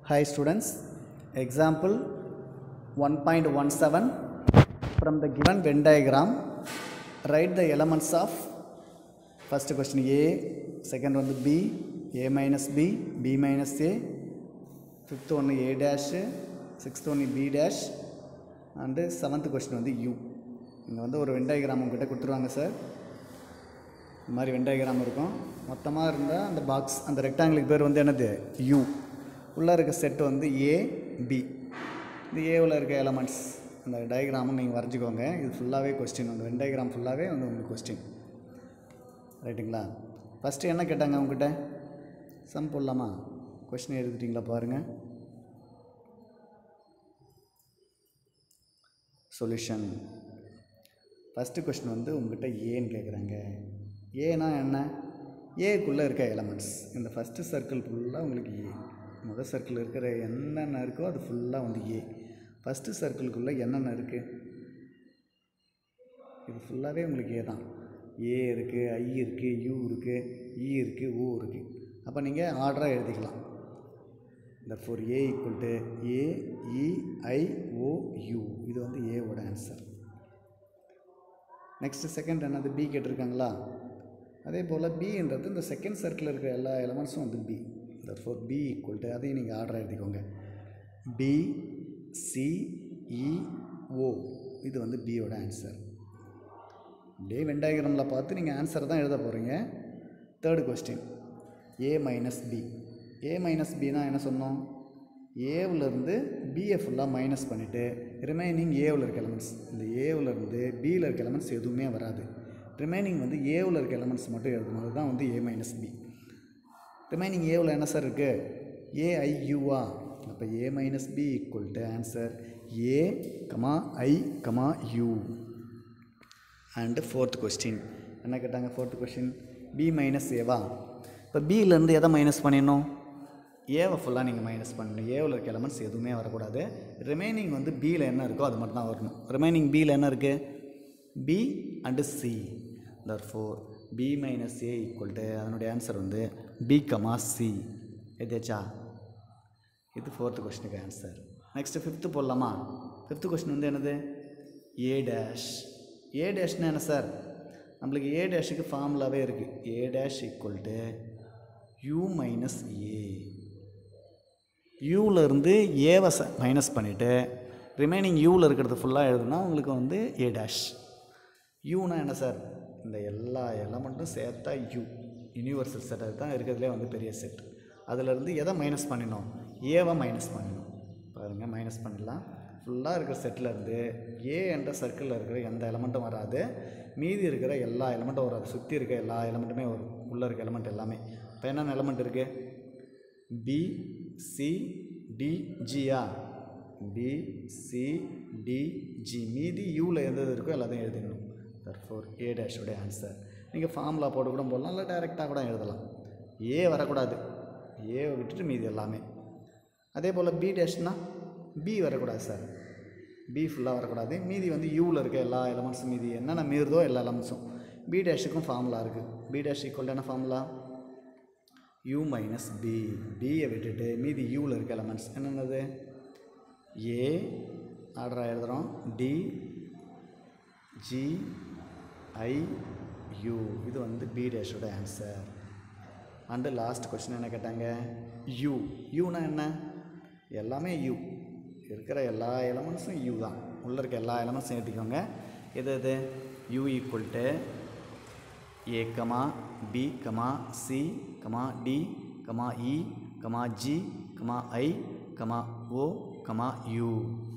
Hi students, example 1.17 from the given Venn diagram, write the elements of first question A, second one B, A minus B, B minus A, fifth one A dash, sixth one B dash and seventh question வந்து U. இங்கே வந்து ஒரு Venn diagram உங்ககிட்ட கொடுத்துருவாங்க sir இந்த மாதிரி Venn diagram இருக்கும் மொத்தமாக இருந்தால் அந்த பாக்ஸ் அந்த ரெக்டாங்கிளுக்கு பேர் வந்து என்னது யூ உள்ளே இருக்க செட் வந்து ஏ பி இந்த ஏவில் இருக்க எலமெண்ட்ஸ் அந்த டயக்ராமும் நீங்கள் வரைஞ்சிக்கோங்க இது ஃபுல்லாகவே கொஸ்டின் அந்த வென் டயக்ராம் ஃபுல்லாகவே வந்து உங்களுக்கு கொஸ்டின் ரைட்டுங்களா ஃபஸ்ட்டு என்ன கேட்டாங்க உங்ககிட்ட சம் போடலாமா கொஸ்டின் எழுதிட்டிங்களா பாருங்கள் சொல்யூஷன் ஃபஸ்ட்டு கொஸ்டின் வந்து உங்ககிட்ட ஏன்னு கேட்குறாங்க ஏனா என்ன ஏக்குள்ளே இருக்க எலமெண்ட்ஸ் இந்த ஃபஸ்ட்டு சர்க்கிள் ஃபுல்லாக உங்களுக்கு ஏ முதல் சர்க்கிள் இருக்கிற என்னென்ன இருக்கோ அது ஃபுல்லாக வந்து ஏ ஃபஸ்ட்டு சர்க்கிள்குள்ளே என்னென்ன இருக்குது இது ஃபுல்லாகவே உங்களுக்கு ஏ தான் ஏ இருக்குது ஐ இருக்குது யூ இருக்குது இ இருக்குது ஓ இருக்குது அப்போ நீங்கள் ஆர்டராக எழுதிக்கலாம் இந்த four A equal to A E I O U இது வந்து ஏவோட ஆன்சர் நெக்ஸ்ட்டு செகண்ட் என்னது பி கேட்டிருக்காங்களா அதே போல் பின்றது இந்த செகண்ட் சர்க்கிளில் இருக்கிற எல்லா எலமெண்ட்ஸும் வந்து பி இந்த ஃபோர் பி ஈக்குவல் டு அதையும் நீங்கள் ஆர்டர் எழுதிக்கோங்க பி சி இ ஓ இது வந்து பியோட ஆன்சர் அப்படியே வெண்டாகிரமில் பார்த்து நீங்கள் ஆன்சர் தான் எழுத போகிறீங்க third question A minus B A minus பினா என்ன சொன்னோம் ஏவிலேருந்து பியை ஃபுல்லாக மைனஸ் பண்ணிவிட்டு ரிமைனிங் ஏவில் இருக்க எலமெண்ட்ஸ் இந்த ஏவிலேருந்து பியில் இருக்க எலமெண்ட்ஸ் எதுவுமே வராது ரிமைனிங் வந்து ஏவில் இருக்க எலமெண்ட்ஸ் மட்டும் எழுதுனது தான் வந்து ஏ மைனஸ் பி ரிமைனிங் ஏவில் என்ன சார் இருக்குது ஏஐயூவா அப்போ A minus B equal to answer A comma I comma U and fourth question என்ன கேட்டாங்க ஃபோர்த் கொஸ்டின் பி மைனஸ் ஏவா இப்போ பியிலேருந்து எதை மைனஸ் பண்ணிடணும் ஏவை ஃபுல்லாக நீங்கள் மைனஸ் பண்ணணும் ஏவில் இருக்க எலமெண்ட்ஸ் எதுவுமே வரக்கூடாது ரிமைனிங் வந்து பியில் என்ன இருக்கோ அது மட்டும் தான் வரணும் ரிமைனிங் பியில் என்ன இருக்குது B and C therefore B minus A equal to அதனுடைய ஆன்சர் வந்து பி கமா சி எதாச்சா இது ஃபோர்த்து கொஸ்டினுக்கு ஆன்சர் நெக்ஸ்ட்டு ஃபிஃப்த்து போடலாமா ஃபிஃப்த்து கொஸ்டின் வந்து என்னது ஏ டேஷ் ஏ டேஷ்னா என்ன சார் நம்மளுக்கு ஏ டேஷுக்கு ஃபார்முலாவே இருக்குது A dash equal to U minus A யூவிலேருந்து ஏவை ச மைனஸ் பண்ணிவிட்டு ரிமைனிங் யூவில் இருக்கிறது ஃபுல்லாக எழுதுனா உங்களுக்கு வந்து ஏ டேஷ் யூனா என்ன சார் இந்த எல்லா எலமெண்ட்டும் சேர்த்தா யூ யூனிவர்சல் செட் அதுதான் இருக்கிறதுலே வந்து பெரிய செட் அதிலேருந்து எதை மைனஸ் பண்ணிடணும் ஏவை மைனஸ் பண்ணிடணும் பாருங்கள் மைனஸ் பண்ணிடலாம் ஃபுல்லாக இருக்கிற செட்டிலேருந்து ஏ என்ற சர்க்கிளில் இருக்கிற எந்த எலமெண்ட்டும் வராது மீதி இருக்கிற எல்லா எலமெண்ட்டும் வராது சுற்றி இருக்க எல்லா எலமெண்ட்டுமே வரும் உள்ளே இருக்க எலமெண்ட் எல்லாமே இப்போ என்னென்ன எலமெண்ட் இருக்குது பி சி டி ஜியா பி சி டி ஜி மீதி யூவில் எந்த இருக்கோ எல்லாத்தையும் எழுதிடணும் தர்ஃபோர் ஏ டேஷோடைய ஆன்சர் நீங்கள் ஃபார்முலா போட்டு கூட போடலாம் இல்லை டைரெக்டாக கூட எழுதலாம் ஏ வரக்கூடாது ஏவை விட்டுட்டு மீதி எல்லாமே அதே போல் பி டேஷ்னா பி வரக்கூடாது சார் பி ஃபுல்லாக வரக்கூடாது மீதி வந்து யூவில் இருக்க எல்லா எலமெண்ட்ஸும் மீதி என்னென்ன மீறுதோ எல்லா எலமெண்ட்ஸும் பி டேஷுக்கும் ஃபார்முலா இருக்குது பி டேஷ் ஈக்குவல் என்ன ஃபார்முலா யூ மைனஸ் பி பியை விட்டுட்டு மீதி யூவில் இருக்க எலமெண்ட்ஸ் என்னென்னது ஏ ஆர்டராக எழுதுகிறோம் டி ஜி ஐ யூ இது வந்து பி டேஷோட ஆன்சர் அண்டு லாஸ்ட் கொஸ்டின் என்ன கேட்டாங்க யூ யூனா என்ன எல்லாமே யூ இருக்கிற எல்லா எலமெண்ட்ஸும் யூ தான் உள்ளே இருக்க எல்லா எலமெண்ட்ஸும் எழுதிக்கோங்க எது எது U equal to A comma B comma C comma D comma E comma G comma I comma O comma you